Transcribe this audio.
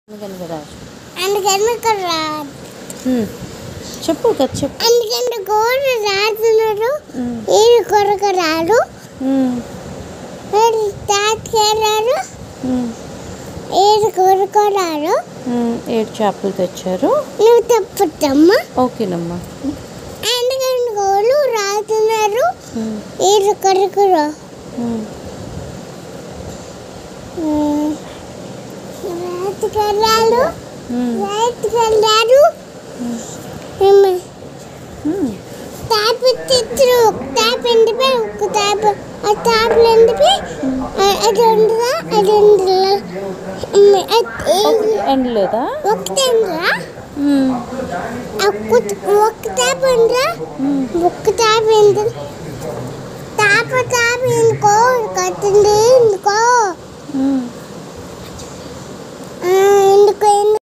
అందుకని రాజు అందుకని ఇక్కడ రా- ఉమ్. చెప్పు కదా చెప్పు అందుకని గోడ రాస్తున్నారు ఉమ్. ఏడు కొరకు రాడు ఉమ్. ఏడు తాతకెళ్ళారు ఉమ్. ఏడు కొరకు రాడు ఉమ్. ఏడు చేపలు తెచ్చారు నువ్వు తప్పుతమ్మా ఓకేనమ్మా అందుకని గోళ్ళు రాస్తున్నారు ఉమ్. ఏడు కొరకు రా ఉమ్. రాతకెళ్ళారు ఉమ్. రాతకెళ్ళారు ఉమ్. తాప చిత్రు ఒక తాప ఎండిపోయి ఒక తాప ఆ తాపలు ఎండిపోయి అది ఉండదా అది ఉండదా ఓకే ఎండలేదా ఒకటి ఉండదా ఉమ్. ఒక తాప ఉండదా ఉమ్. ఒక్క తాప ఎందు తాప తాప ఎందుకో కట్టింది ఎందుకో ఉమ్. ఆ,